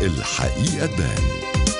الحقيقة تبان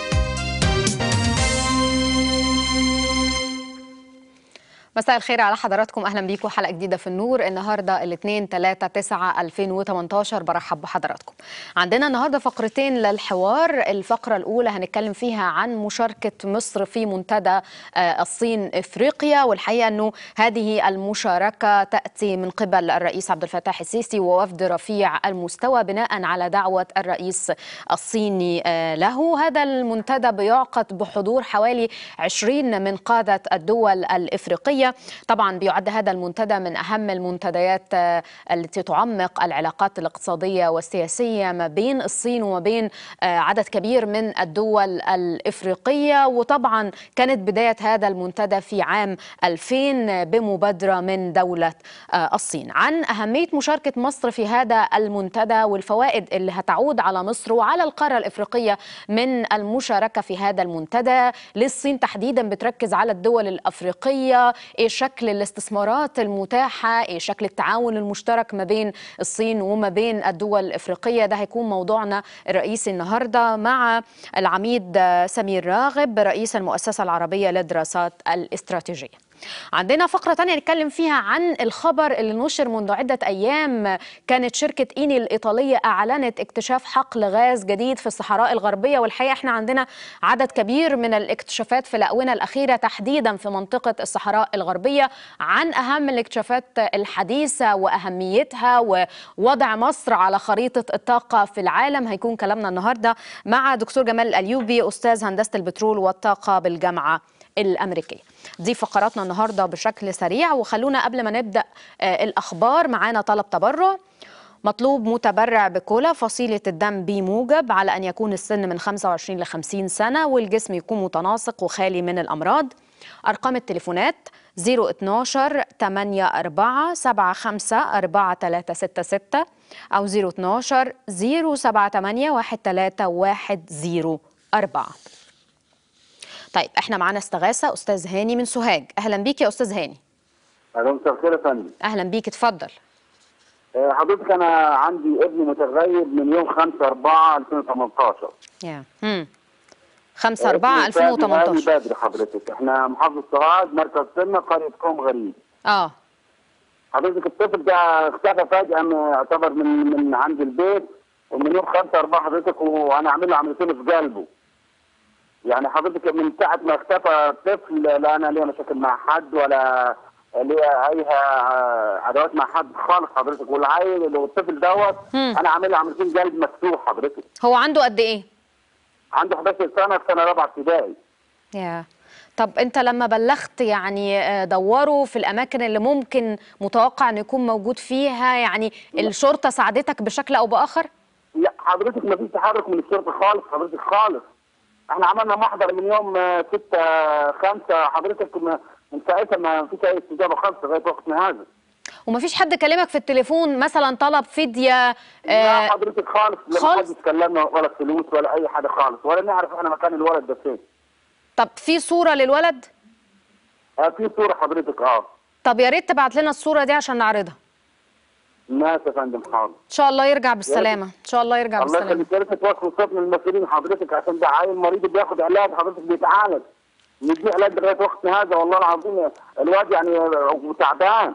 مساء الخير على حضراتكم اهلا بيكم حلقه جديده في النور النهارده الاثنين 3 9 2018 برحب بحضراتكم عندنا النهارده فقرتين للحوار الفقره الاولى هنتكلم فيها عن مشاركه مصر في منتدى آه، الصين افريقيا والحقيقه انه هذه المشاركه تاتي من قبل الرئيس عبد الفتاح السيسي ووفد رفيع المستوى بناء على دعوه الرئيس الصيني آه، له هذا المنتدى بيعقد بحضور حوالي 20 من قاده الدول الافريقيه طبعا بيعد هذا المنتدى من اهم المنتديات آه، التي تعمق العلاقات الاقتصاديه والسياسيه ما بين الصين وما بين آه، عدد كبير من الدول الافريقيه وطبعا كانت بدايه هذا المنتدى في عام 2000 بمبادره من دوله آه، الصين عن اهميه مشاركه مصر في هذا المنتدى والفوائد اللي هتعود على مصر وعلى القاره الافريقيه من المشاركه في هذا المنتدى للصين تحديدا بتركز على الدول الافريقيه ايه شكل الاستثمارات المتاحه ايه شكل التعاون المشترك ما بين الصين وما بين الدول الافريقيه ده هيكون موضوعنا الرئيسي النهارده مع العميد سمير راغب رئيس المؤسسه العربيه للدراسات الاستراتيجيه عندنا فقرة تانية نتكلم فيها عن الخبر اللي نشر منذ عدة أيام كانت شركة إيني الإيطالية أعلنت اكتشاف حقل غاز جديد في الصحراء الغربية والحقيقة احنا عندنا عدد كبير من الاكتشافات في الآونة الأخيرة تحديدا في منطقة الصحراء الغربية عن أهم الاكتشافات الحديثة وأهميتها ووضع مصر على خريطة الطاقة في العالم هيكون كلامنا النهاردة مع دكتور جمال الأيوبي أستاذ هندسة البترول والطاقة بالجامعة الأمريكية دي فقراتنا النهاردة بشكل سريع وخلونا قبل ما نبدأ آه، الأخبار معانا طلب تبرع مطلوب متبرع بكولا فصيلة الدم بي موجب على أن يكون السن من 25 ل 50 سنة والجسم يكون متناسق وخالي من الأمراض أرقام التليفونات 012 84 75 4366 أو 012 078 13104 طيب احنا معانا استغاثه استاذ هاني من سوهاج اهلا بيك يا استاذ هاني اهلا مساء الخير يا فندم اهلا بيك اتفضل آه، حضرتك انا عندي ابن متغيب من يوم 5 4 2018 يا امم 5 4 اسمه فادي 2018 آل بدر حضرتك احنا محافظه سوهاج مركز سنه قريه قوم غريب اه حضرتك الطفل ده اختفى فجاه من- يعتبر من من عند البيت ومن يوم 5 4 حضرتك وانا عامل له عمليتين في قلبه يعني حضرتك من ساعه ما اختفى الطفل لا انا ليا مشاكل مع حد ولا ليا اي آه، عداوات مع حد خالص حضرتك والعيل والطفل دوت مم. انا عامل له عمليتين قلب مفتوح حضرتك هو عنده قد ايه عنده 11 سنه في سنه رابعه ابتدائي يا طب انت لما بلغت يعني آه، دوروا في الاماكن اللي ممكن متوقع ان يكون موجود فيها يعني الشرطه ساعدتك بشكل او باخر لا حضرتك ما فيش تحرك من الشرطه خالص حضرتك خالص احنا عملنا محضر من يوم 6 5 حضرتك ما- من ساعتها ما فيش اي استجابه خالص لغايه وقتنا هذا ومفيش حد كلمك في التليفون مثلا طلب فديه لا آه حضرتك خالص لا خالص؟ حد اتكلمنا ولا فلوس ولا اي حاجه خالص ولا نعرف احنا مكان الولد ده فين طب في صوره للولد آه في صوره حضرتك اه طب يا ريت تبعت لنا الصوره دي عشان نعرضها ماشي يا فندم حاضر ان شاء الله يرجع بالسلامه ان شاء الله يرجع الله بالسلامه يخليك يا ريت توصل صوت من المسؤولين حضرتك عشان ده عيل مريض بياخد علاج حضرتك بيتعالج نديه علاج لغايه وقتنا هذا والله العظيم الواد يعني تعبان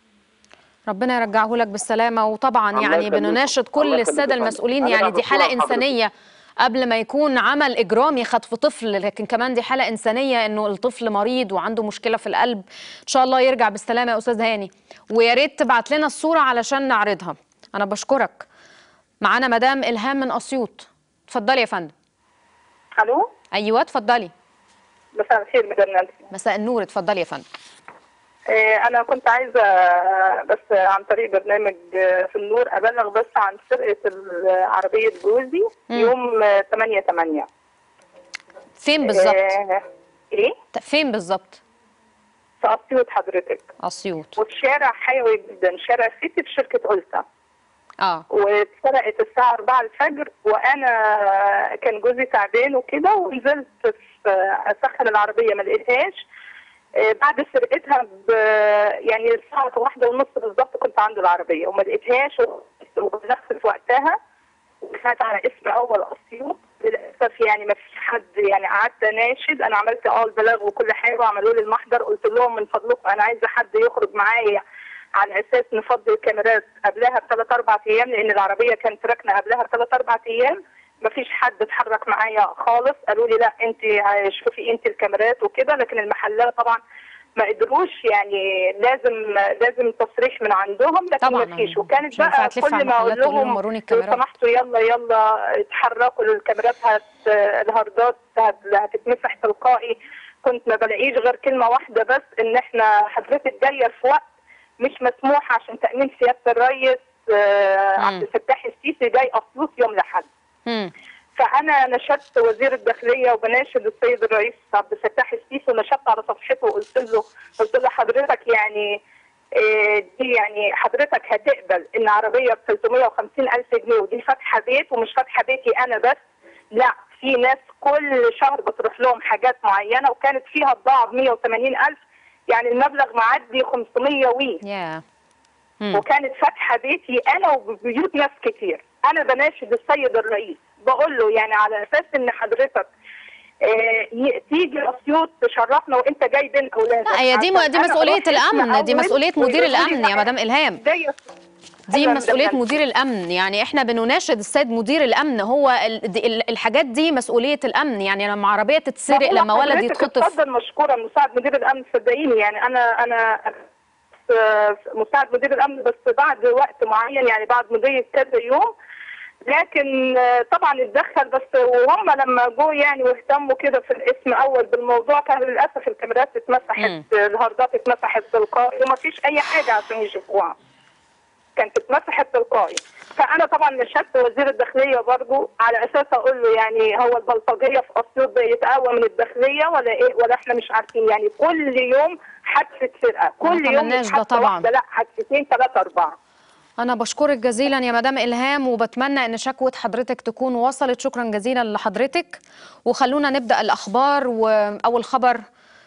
ربنا يرجعه لك بالسلامه وطبعا الله يعني يخليك. بنناشد الله كل يخليك الساده يا فندم. المسؤولين أنا يعني دي بشكر حاله حضرتك. انسانيه قبل ما يكون عمل اجرامي خطف طفل لكن كمان دي حاله انسانيه انه الطفل مريض وعنده مشكله في القلب ان شاء الله يرجع بالسلامه يا استاذ هاني ويا ريت تبعت لنا الصوره علشان نعرضها انا بشكرك معانا مدام الهام من اسيوط اتفضلي يا فندم الو ايوه اتفضلي مساء الخير مدام نانسي مساء النور اتفضلي يا فندم آه، انا كنت عايزه آه، بس عن طريق برنامج آه، في النور ابلغ بس عن سرقه عربيه جوزي مم. يوم 8 8 فين بالظبط ايه فين بالظبط في اسيوط حضرتك اسيوط وفي شارع حيوي جدا شارع سيتي في شركه ألتا اه واتسرقت الساعة 4 الفجر وأنا كان جوزي تعبان وكده ونزلت في أسخن العربية ما لقيتهاش آه، بعد سرقتها ب يعني الساعة واحدة ونص بالظبط كنت عند العربية وما لقيتهاش وبنفس في وقتها وكانت على اسم أول أسيوط للاسف يعني ما فيش حد يعني قعدت اناشد انا عملت اه البلاغ وكل حاجه وعملوا لي المحضر قلت لهم من فضلكم انا عايزه حد يخرج معايا على اساس نفضي الكاميرات قبلها بثلاث اربع ايام لان العربيه كانت راكنه قبلها بثلاث اربع ايام ما فيش حد اتحرك معايا خالص قالوا لي لا انت شوفي انت الكاميرات وكده لكن المحلات طبعا ما قدروش يعني لازم لازم تصريح من عندهم لكن طبعاً. ما فيش وكانت مش هينفع بقى تلف على كل ما اقول المحلات تقول لهم لهم وروني لو الكاميرات. سمحتوا يلا يلا اتحركوا الكاميرات هت الهاردات هت- هتتمسح تلقائي كنت ما بلاقيش غير كلمه واحده بس ان احنا حضرتك جايه في وقت مش مسموح عشان تامين سياده الرئيس آه، مم. عبد الفتاح السيسي جاي اصلوس يوم الاحد مم. فانا نشدت وزير الداخليه وبناشد السيد الرئيس عبد الفتاح السيسي ونشدت على صفحته وقلت له قلت له حضرتك يعني آه، دي يعني حضرتك هتقبل ان عربيه ب 350 الف جنيه ودي فاتحه بيت ومش فاتحه بيتي انا بس لا في ناس كل شهر بتروح لهم حاجات معينه وكانت فيها بضاعه ب 180 الف يعني المبلغ معدي 500 وي يا مم. وكانت فاتحه بيتي انا وبيوت ناس كتير انا بناشد السيد الرئيس بقول له يعني على اساس ان حضرتك آه، ي- تيجي اسيوط تشرفنا وانت جاي بين اولادك لا هي دي عشان دي أنا مسؤولية أروح اسم الأمن دي أول مسؤولية مدير ويقولوا لي الأمن يا لا، مدام إلهام زي دي أيوة مسؤولية مدام مدير الأمن يعني إحنا بنناشد السيد مدير الأمن هو ال- دي- ال- الحاجات دي مسؤولية الأمن يعني لما عربية تتسرق بقول لما ولد لحضرتك يتخطف اتفضل مشكورا مساعد مدير الامن صدقيني يعني انا انا آه، مساعد مدير الامن بس بعد وقت معين يعني بعد مضي كذا يوم لكن آه، طبعا اتدخل بس وهم لما جو يعني واهتموا كده في الاسم اول بالموضوع كان للاسف الكاميرات مم. اتمسحت الهاردات اتمسحت تلقائي وما فيش اي حاجه عشان يشوفوها كانت اتمسحت تلقائي فانا طبعا نشدت وزير الداخليه برضو على اساس اقول له يعني هو البلطجيه في اسيوط بيتقوى من الداخليه ولا ايه ولا احنا مش عارفين يعني كل يوم حادثه سرقه كل يوم نتمناش مش ده حادثه طبعاً. واحده لا حادثتين ثلاثه اربعه أنا بشكرك جزيلا يا مدام إلهام وبتمنى إن شكوى حضرتك تكون وصلت شكرا جزيلا لحضرتك وخلونا نبدأ الأخبار وأول خبر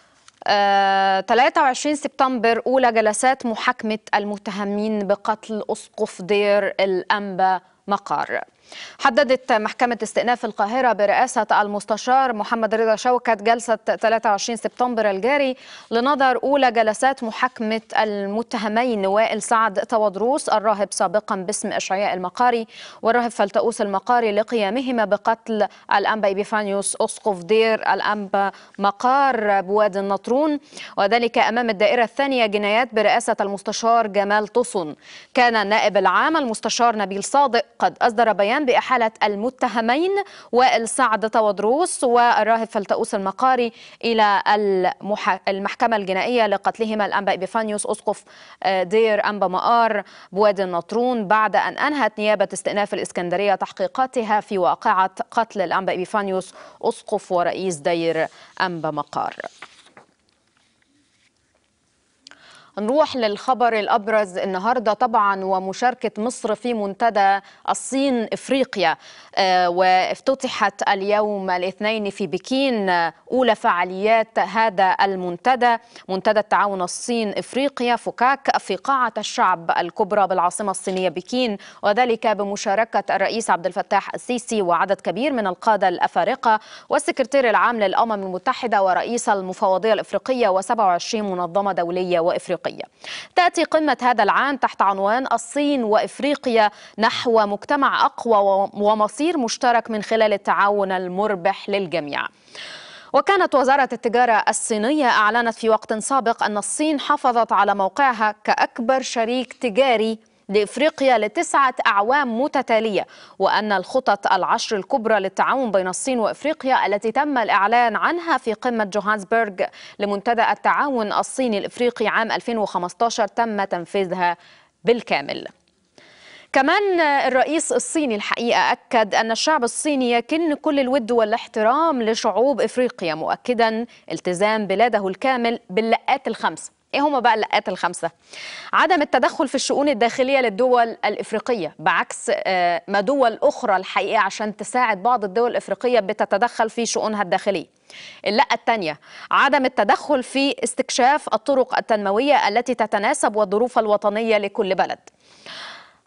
آه 23 سبتمبر أولى جلسات محاكمة المتهمين بقتل أسقف دير الأنبا مقار حددت محكمة استئناف القاهرة برئاسة المستشار محمد رضا شوكت جلسة 23 سبتمبر الجاري لنظر أولى جلسات محاكمة المتهمين وائل سعد تودروس الراهب سابقا باسم إشعياء المقاري والراهب فلتؤوس المقاري لقيامهما بقتل الأنبا إبيفانيوس أسقف دير الأنبا مقار بوادي النطرون وذلك أمام الدائرة الثانية جنايات برئاسة المستشار جمال طسن كان النائب العام المستشار نبيل صادق قد أصدر بيان بإحالة المتهمين وائل سعد تودروس والراهب فلتؤوس المقاري إلى المح... المحكمة الجنائية لقتلهما الأنبا إبيفانيوس أسقف آه، دير أنبا مقار بوادي النطرون بعد أن أنهت نيابة استئناف الإسكندرية تحقيقاتها في واقعة قتل الأنبا إبيفانيوس أسقف ورئيس دير أنبا مقار نروح للخبر الأبرز النهاردة طبعا ومشاركة مصر في منتدى الصين إفريقيا آه، وافتتحت اليوم الاثنين في بكين آه، أولى فعاليات هذا المنتدى منتدى التعاون الصين إفريقيا فكاك في قاعة الشعب الكبرى بالعاصمة الصينية بكين وذلك بمشاركة الرئيس عبد الفتاح السيسي وعدد كبير من القادة الأفارقة والسكرتير العام للأمم المتحدة ورئيس المفوضية الإفريقية و27 منظمة دولية وإفريقية تأتي قمة هذا العام تحت عنوان الصين وإفريقيا نحو مجتمع أقوى ومصير مشترك من خلال التعاون المربح للجميع وكانت وزارة التجارة الصينية أعلنت في وقت سابق أن الصين حافظت على موقعها كأكبر شريك تجاري لإفريقيا لتسعة أعوام متتالية وأن الخطط العشر الكبرى للتعاون بين الصين وإفريقيا التي تم الإعلان عنها في قمة جوهانسبرغ لمنتدى التعاون الصيني الإفريقي عام 2015 تم تنفيذها بالكامل كمان الرئيس الصيني الحقيقة أكد أن الشعب الصيني يكن كل الود والاحترام لشعوب إفريقيا مؤكدا التزام بلاده الكامل باللقات الخمسة ايه هما بقى اللقات الخمسه عدم التدخل في الشؤون الداخليه للدول الافريقيه بعكس آه، ما دول اخرى الحقيقه عشان تساعد بعض الدول الافريقيه بتتدخل في شؤونها الداخليه اللقه الثانيه عدم التدخل في استكشاف الطرق التنمويه التي تتناسب والظروف الوطنيه لكل بلد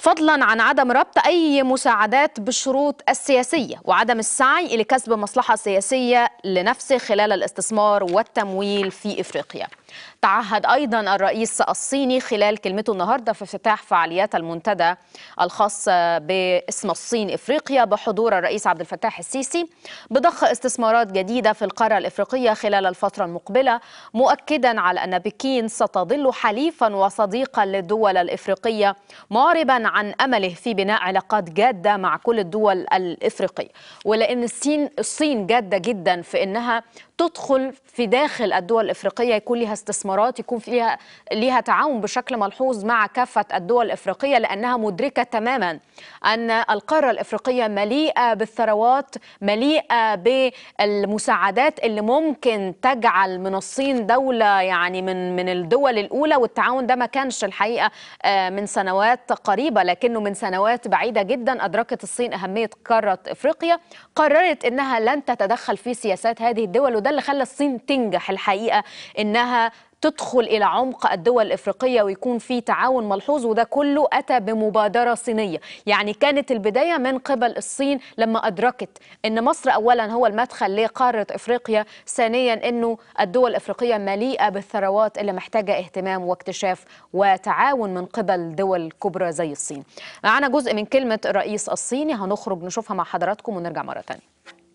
فضلا عن عدم ربط أي مساعدات بالشروط السياسية وعدم السعي لكسب مصلحة سياسية لنفسه خلال الاستثمار والتمويل في إفريقيا تعهد أيضا الرئيس الصيني خلال كلمته النهاردة في افتتاح فعاليات المنتدى الخاص باسم الصين إفريقيا بحضور الرئيس عبد الفتاح السيسي بضخ استثمارات جديدة في القارة الإفريقية خلال الفترة المقبلة مؤكدا على أن بكين ستظل حليفا وصديقا للدول الإفريقية معربا عن أمله في بناء علاقات جادة مع كل الدول الإفريقية ولأن الصين الصين جادة جدا في أنها تدخل في داخل الدول الافريقيه يكون لها استثمارات يكون فيها ليها تعاون بشكل ملحوظ مع كافه الدول الافريقيه لانها مدركه تماما ان القاره الافريقيه مليئه بالثروات مليئه بالمساعدات اللي ممكن تجعل من الصين دوله يعني من من الدول الاولى والتعاون ده ما كانش الحقيقه من سنوات قريبه لكنه من سنوات بعيده جدا ادركت الصين اهميه قاره افريقيا قررت انها لن تتدخل في سياسات هذه الدول وده اللي خلى الصين تنجح الحقيقه انها تدخل الى عمق الدول الافريقيه ويكون في تعاون ملحوظ وده كله اتى بمبادره صينيه، يعني كانت البدايه من قبل الصين لما ادركت ان مصر اولا هو المدخل لقاره افريقيا، ثانيا انه الدول الافريقيه مليئه بالثروات اللي محتاجه اهتمام واكتشاف وتعاون من قبل دول كبرى زي الصين. معانا جزء من كلمه الرئيس الصيني هنخرج نشوفها مع حضراتكم ونرجع مره ثانيه.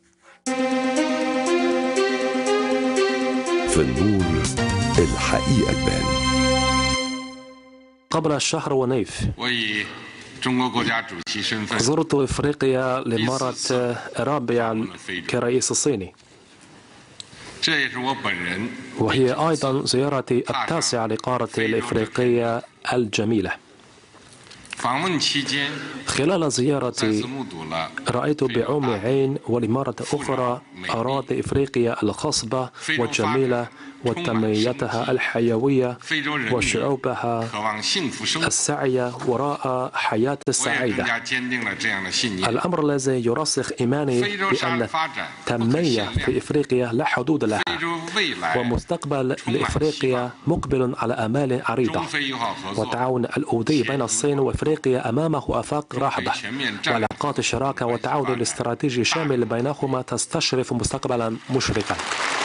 في النور الحقيقة تبان قبل شهر ونيف 我以中国国家主席身份 زرت إفريقيا للمرة الرابعة كرئيس الصيني 这也是我本人 وهي أيضا زيارتي التاسعة لقارة الإفريقية الجميلة 访问期间 خلال 再 زيارتي 次目睹了 رأيت بعمي عين ولمرة أخرى أراضي إفريقيا الخصبة والجميلة وتنميتها الحيوية 非洲人民 وشعوبها 渴望幸福生活， السعي وراء حياة 我也更 سعيدة 加坚定了这样的信念。 الأمر الذي يرسخ إيماني 非洲沙 بأن 发展不可 التنمية 限 في 量， إفريقيا لا حدود لها 非洲未来 ومستقبل لإفريقيا مقبل على آمال عريضة 中非友好合作 والتعاون الأودي بين الصين وإفريقيا أمامه آفاق رحبة وعلاقات الشراكة والتعاون الاستراتيجي الشامل بينهما تستشرف مستقبلا مشرقا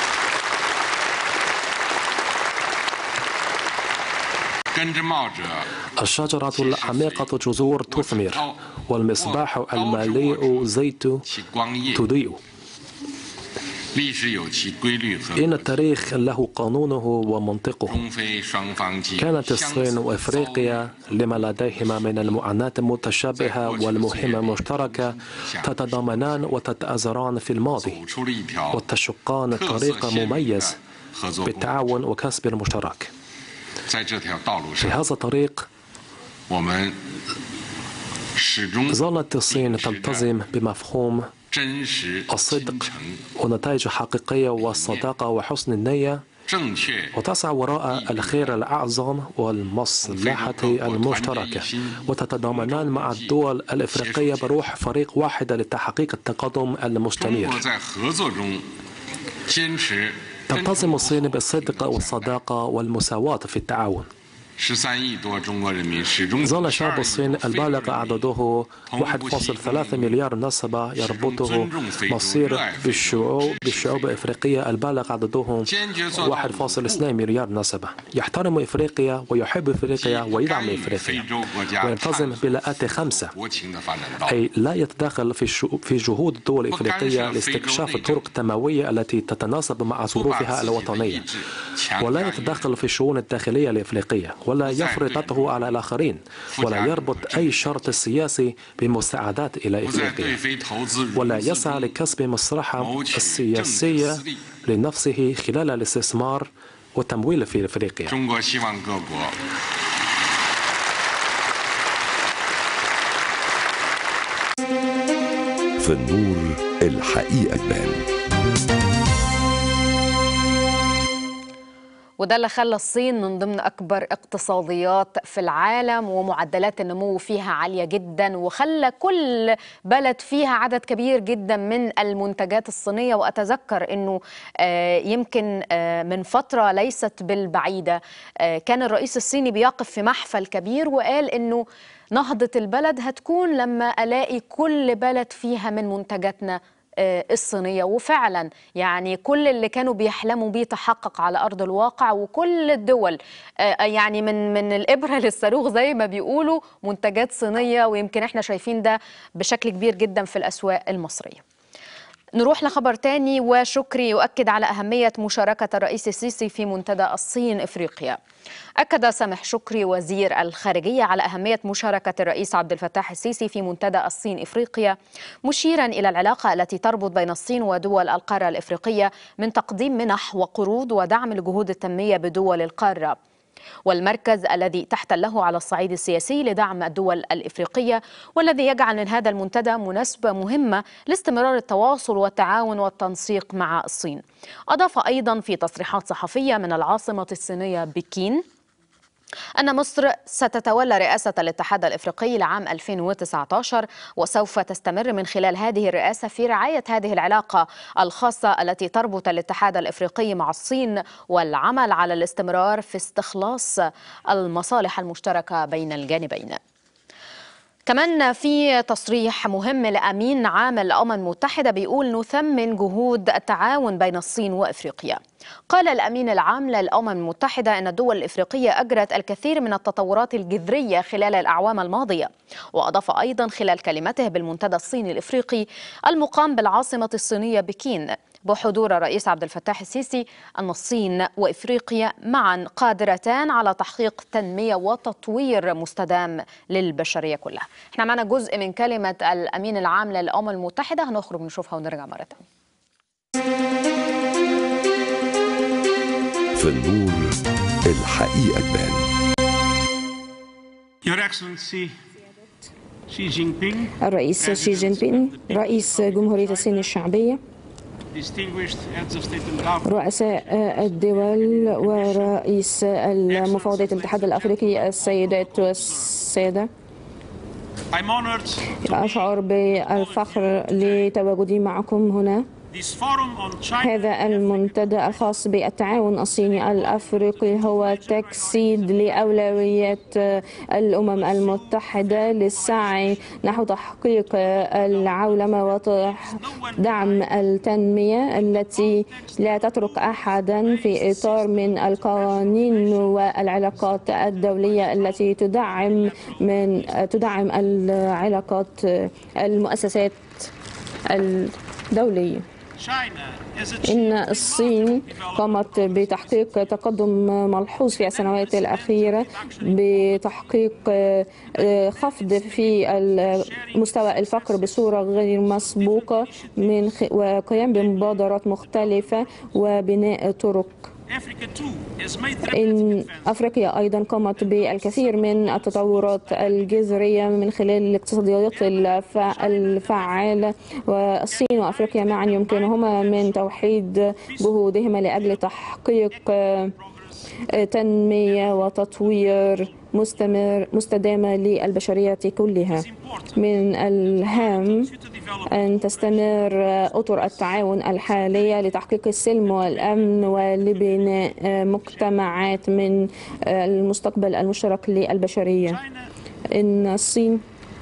根之茂者， الشجرة العميقة جذور تثمر والمصباح المليء زيت 其光叶， تضيء 历史有其规律和 إن التاريخ له قانونه ومنطقه 中非双方及 كانت 相 الصين 似 وإفريقيا لما لديهما من المعاناة المتشابهة والمهمة المشتركة تتضامنان وتتآزران في الماضي 走出了一条 وتشقان 特色 طريق 鲜明的 مميز 合作路。 بالتعاون وكسب المشترك 在这条道路 في 上， هذا الطريق 我们始终 ظلت الصين 秉持着 تلتزم بمفهوم 真实、真 الصدق 诚、 ونتائج حقيقية والصداقة وحسن النية 正确 وتسعى وراء الخير الأعظم والمصلحة المشتركة وتتضامنان مع الدول الإفريقية بروح فريق واحد لتحقيق التقدم 中 المستمر 国在合作中坚持真 تلتزم 诚 الصين بالصدق والصداقة والمساواة في التعاون 十三亿多中国人民始终 ظل شعب الصين البالغ عدده 1.3 مليار نسمة يربطه مصير بالشعوب بالشعوب الإفريقية البالغ عددهم 1.2 مليار نسمة يحترم إفريقيا ويحب إفريقيا 不 ويدعم 干预非 إفريقيا 洲国家 ويلتزم 探索 بلاءات خمسة 国情的发展道路。 أي لا يتدخل في الشو- في جهود الدول الإفريقية لاستكشاف الطرق التنموية التي تتناسب مع 不把 ظروفها 自己的意 الوطنية 志强 ولا 加于 يتدخل في الشؤون الداخلية الإفريقية ولا يفرض ضغطه على الآخرين ولا يربط أي شرط سياسي بمساعدات إلى 不再对 إفريقيا 非投资如 ولا 资 يسعى 中 لكسب مصلحة السياسية لنفسه خلال الاستثمار والتمويل في إفريقيا 中国希望各国 في النور الحقيقة تبان وده اللي خلى الصين من ضمن أكبر اقتصاديات في العالم ومعدلات النمو فيها عالية جدا وخلى كل بلد فيها عدد كبير جدا من المنتجات الصينية وأتذكر أنه آه، يمكن آه، من فترة ليست بالبعيدة آه، كان الرئيس الصيني بيقف في محفل كبير وقال أنه نهضة البلد هتكون لما ألاقي كل بلد فيها من منتجاتنا آه، الصينية وفعلا يعني كل اللي كانوا بيحلموا بيه تحقق على أرض الواقع وكل الدول آه، يعني من من الإبرة للصاروخ زي ما بيقولوا منتجات صينية ويمكن احنا شايفين ده بشكل كبير جدا في الأسواق المصرية نروح لخبر تاني وشكري يؤكد على أهمية مشاركة الرئيس السيسي في منتدى الصين إفريقيا أكد سامح شكري وزير الخارجية على أهمية مشاركة الرئيس عبد الفتاح السيسي في منتدى الصين إفريقيا مشيرا إلى العلاقة التي تربط بين الصين ودول القارة الإفريقية من تقديم منح وقروض ودعم لجهود التنمية بدول القارة والمركز الذي تحتله على الصعيد السياسي لدعم الدول الافريقيه والذي يجعل من هذا المنتدى مناسبه مهمه لاستمرار التواصل والتعاون والتنسيق مع الصين. اضاف ايضا في تصريحات صحفيه من العاصمه الصينيه بكين أن مصر ستتولى رئاسة الاتحاد الإفريقي لعام 2019 وسوف تستمر من خلال هذه الرئاسة في رعاية هذه العلاقة الخاصة التي تربط الاتحاد الإفريقي مع الصين والعمل على الاستمرار في استخلاص المصالح المشتركة بين الجانبين. كمان في تصريح مهم لأمين عام الأمم المتحدة بيقول نثمن جهود التعاون بين الصين وإفريقيا قال الأمين العام للأمم المتحدة أن الدول الإفريقية أجرت الكثير من التطورات الجذرية خلال الأعوام الماضية وأضاف أيضا خلال كلمته بالمنتدى الصيني الإفريقي المقام بالعاصمة الصينية بكين بحضور الرئيس عبد الفتاح السيسي أن الصين وإفريقيا معا قادرتان على تحقيق تنمية وتطوير مستدام للبشرية كلها احنا معنا جزء من كلمة الأمين العام للأمم المتحدة هنخرج نشوفها ونرجع مرة تانية في النور الحقيقة تبان Your Excellency Xi Jinping, الرئيس شي جين بين رئيس جمهورية الصين الشعبية distinguished heads of state and government, رؤساء الدول ورئيس المفوضية الاتحاد الأفريقي السيدات والسادة I'm honored to أشعر بالفخر لتواجدي معكم هنا this forum on China هذا المنتدى الخاص بالتعاون الصيني الأفريقي هو تجسيد لأولويات الأمم المتحدة للسعي نحو تحقيق العولمة ودعم التنمية التي لا تترك أحدا في إطار من القوانين والعلاقات الدولية التي تدعم من تدعم العلاقات المؤسسات الدولية China is إن achieved الصين قامت بتحقيق تقدم ملحوظ في السنوات الأخيرة بتحقيق آه، خفض في ال- مستوى الفقر بصورة غير مسبوقة من خ- وقيام بمبادرات مختلفة وبناء طرق Africa too has made إن rapid advances. أفريقيا أيضا قامت بالكثير من التطورات الجذرية من خلال الاقتصاديات الف- الفعالة والصين وأفريقيا معا يمكنهما من توحيد جهودهما لأجل تحقيق آه، تنمية وتطوير مستمر مستدامة للبشرية كلها من الهام أن تستمر أطر التعاون الحالية لتحقيق السلم والأمن ولبناء مجتمعات من المستقبل المشترك للبشرية إن الصين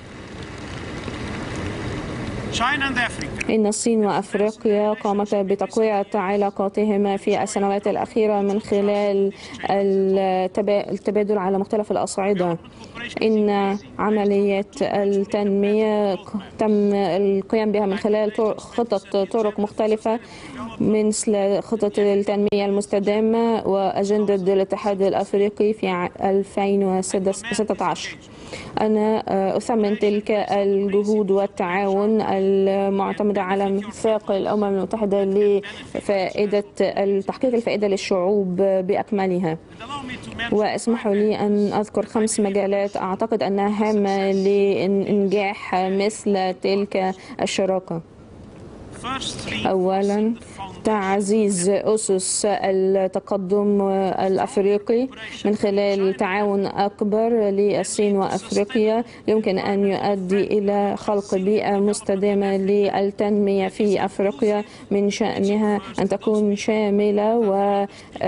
China and Africa إن الصين وأفريقيا قامتا بتقوية علاقاتهما في السنوات الأخيرة من خلال التبا- التبادل على مختلف الأصعدة إن عملية التنمية ق- تم القيام بها من خلال طر- خطط طرق مختلفة مثل خطط التنمية المستدامة وأجندة الاتحاد الأفريقي في ع- 2016 أنا آه، أثمن تلك الجهود والتعاون المعتمدة على ميثاق الأمم المتحدة لفائدة تحقيق الفائدة للشعوب بأكملها allow me to mention واسمحوا لي أن أذكر خمس مجالات أعتقد أنها هامة لإنجاح مثل تلك الشراكة أولا تعزيز أسس التقدم الأفريقي من خلال تعاون أكبر للصين وأفريقيا يمكن أن يؤدي إلى خلق بيئة مستدامة للتنمية في أفريقيا من شأنها أن تكون شاملة و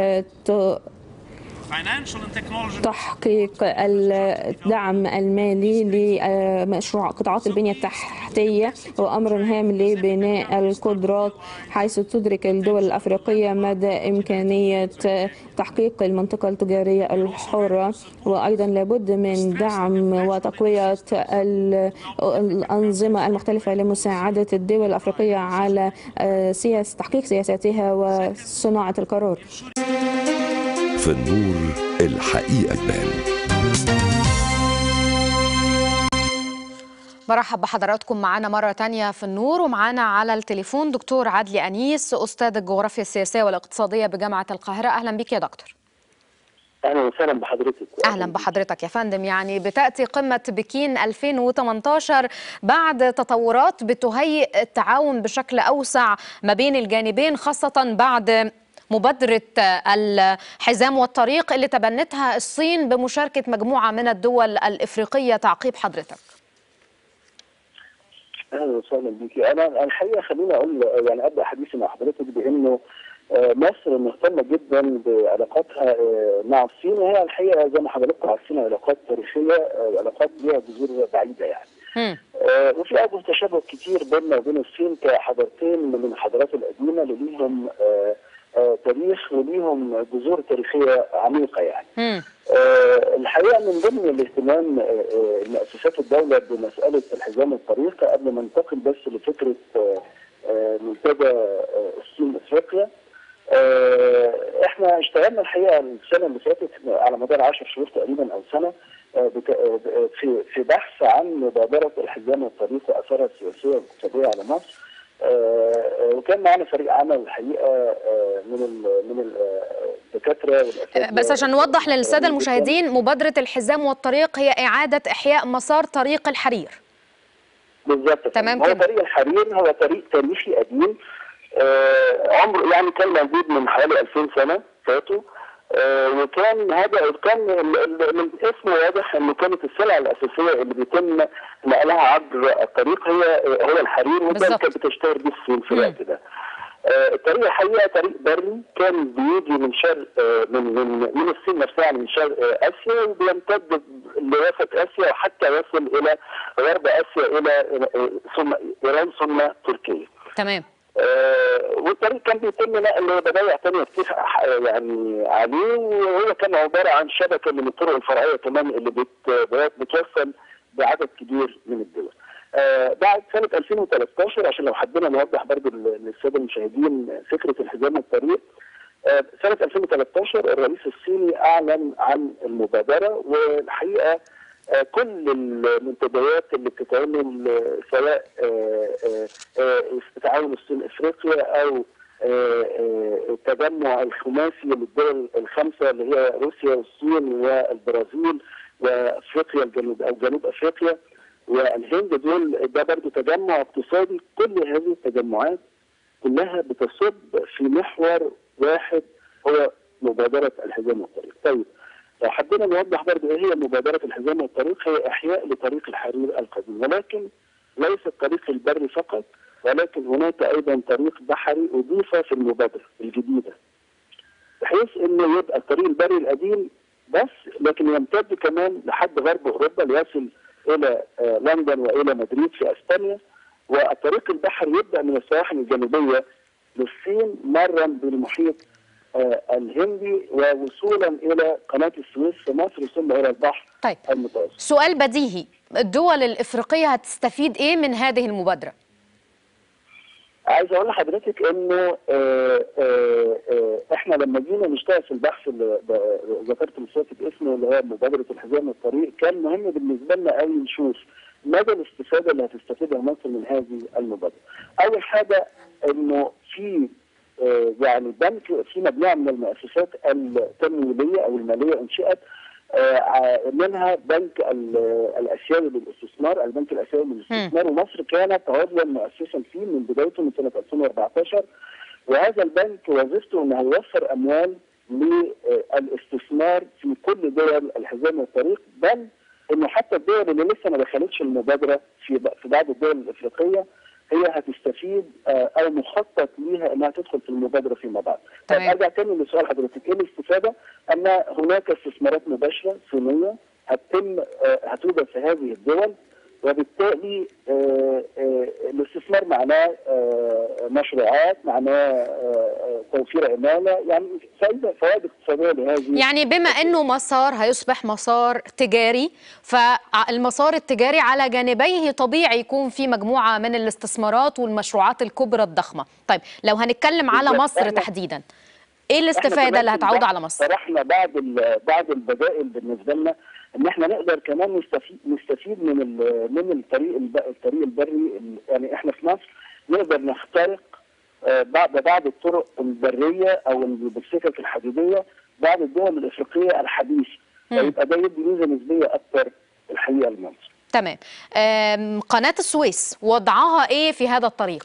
تحقيق الدعم المالي لمشروع قطاعات البنية التحتية هو أمر هام لبناء القدرات حيث تدرك الدول الأفريقية مدى إمكانية تحقيق المنطقة التجارية الحرة وأيضا لابد من دعم وتقوية الأنظمة المختلفة لمساعدة الدول الأفريقية على سياسة تحقيق سياساتها وصناعة القرار في النور الحقيقة تبان برحب بحضراتكم معانا مرة تانية في النور ومعانا على التليفون دكتور عدلي أنيس أستاذ الجغرافيا السياسية والاقتصادية بجامعة القاهرة أهلا بك يا دكتور اهلا وسهلا بحضرتك اهلا بحضرتك يا فندم يعني بتاتي قمه بكين 2018 بعد تطورات بتهيئ التعاون بشكل اوسع ما بين الجانبين خاصه بعد مبادرة الحزام والطريق اللي تبنتها الصين بمشاركة مجموعة من الدول الإفريقية تعقيب حضرتك اهلا وسهلا بيكي انا الحقيقه خليني اقول يعني ابدا حديثي مع حضرتك بانه مصر مهتمه جدا بعلاقاتها مع الصين وهي الحقيقه زي ما حضرتك عارفين علاقات تاريخيه علاقات ليها جذور بعيده يعني. م. وفي اوجه تشابه كتير بيننا وبين الصين كحضارتين من الحضارات القديمه اللي ليهم تاريخ وليهم جذور تاريخيه عميقه يعني. م. الحقيقه من ضمن الاهتمام مؤسسات الدوله بمساله الحزام الطريق قبل ما ننتقل بس لفكره منتدى الصين افريقيا احنا اشتغلنا الحقيقه السنه اللي فاتت على مدار 10 شهور تقريبا او سنه في في بحث عن مبادره الحزام الطريق واثارها السياسيه والاقتصاديه على مصر وكان معنا فريق عمل الحقيقه من من الدكاتره بس عشان نوضح للساده المشاهدين مبادره الحزام والطريق هي اعاده احياء مسار طريق الحرير بالظبط تمام هو كده طريق الحرير هو طريق تاريخي قديم آه عمره يعني كان موجود من حوالي 2000 سنه فاتوا آه وكان هذا كان من اسمه واضح انه كانت السلعه الاساسيه اللي بيتم نقلها عبر الطريق هي هو الحرير وده اللي كانت بتشتهر بيه الصين في الوقت ده. آه الطريق الحقيقه طريق بري كان بيجي من شرق آه من من من الصين نفسها يعني من شرق آه اسيا وبيمتد لوسط اسيا وحتى يصل الى غرب اسيا الى ثم ايران ثم تركيا. تمام. آه والطريق كان بيتم نقل بدايع ثانيه كتير يعني عليه وهو كان عباره عن شبكه من الطرق الفرعيه كمان اللي بت بتوصل بعدد كبير من الدول. آه بعد سنة 2013 عشان لو حبينا نوضح برضه للسادة المشاهدين فكرة الحزام الطريق آه سنة 2013 الرئيس الصيني أعلن عن المبادرة والحقيقة آه كل المنتديات اللي بتتعمل سواء تعاون الصين افريقيا او التجمع الخماسي للدول الخمسه اللي هي روسيا والصين والبرازيل وافريقيا الجنوب او جنوب افريقيا والهند دول ده برضه تجمع اقتصادي كل هذه التجمعات كلها بتصب في محور واحد هو مبادرة الحزام والطريق طيب لو حبينا نوضح برضه ايه هي مبادرة الحزام والطريق هي احياء لطريق الحرير القديم ولكن ليس الطريق البري فقط ولكن هناك ايضا طريق بحري اضيف في المبادرة الجديدة بحيث انه يبقى الطريق البري القديم بس لكن يمتد كمان لحد غرب اوروبا ليصل الى لندن والى مدريد في اسبانيا والطريق البحري يبدا من السواحل الجنوبيه للصين مرا بالمحيط الهندي ووصولا الى قناه السويس في مصر ثم الى البحر طيب. المتوسط. سؤال بديهي الدول الافريقيه هتستفيد ايه من هذه المبادره؟ عايز اقول لحضرتك انه آآ آآ احنا لما جينا نشتغل في البحث اللي ذكرت من فاتت اسمه اللي هو مبادره الحزام والطريق كان مهم بالنسبه لنا قوي نشوف مدى الاستفاده اللي هتستفيدها مصر من هذه المبادره. اول حاجه انه في يعني بنك في مجموعه من المؤسسات التمويليه او الماليه انشئت آه، منها بنك ال- الاسيوي للاستثمار البنك الاسيوي للاستثمار ومصر كانت عضوا مؤسسا فيه من بدايته من سنه 2014 وهذا البنك وظيفته انه يوفر اموال للاستثمار في كل دول الحزام والطريق بل انه حتى الدول اللي لسه ما دخلتش المبادره في ب- في بعض الدول الافريقيه هي هتستفيد آه، او مخطط ليها انها تدخل في المبادره فيما بعد. طيب تمام. ارجع تاني لسؤال حضرتك ايه الاستفاده؟ ان هناك استثمارات مباشره صينيه هتتم آه، هتوجد في هذه الدول وبالتالي آه، آه، الاستثمار معناه آه، مشروعات معناه آه، آه، توفير عماله يعني فائده فوائد اقتصاديه لهذه يعني بما انه مسار هيصبح مسار تجاري فالمسار التجاري على جانبيه طبيعي يكون في مجموعه من الاستثمارات والمشروعات الكبرى الضخمه طيب لو هنتكلم على بالظبط. مصر إحنا- تحديدا ايه إحنا الاستفاده كمان اللي في هتعود البحث على مصر طرحنا بعض ال- بعض البدائل بالنسبه لنا ان احنا نقدر كمان نستفيد نستفيد من ال- من الطريق الب- الطريق البري ال- يعني احنا في مصر نقدر نخترق آه، بعض بعض الطرق البريه او ال- بالسكك الحديديه بعض الدول الافريقيه الحديثه مم. فيبقى ده يدي ميزه نسبيه اكثر الحقيقه لمصر. تمام آم، قناه السويس وضعها ايه في هذا الطريق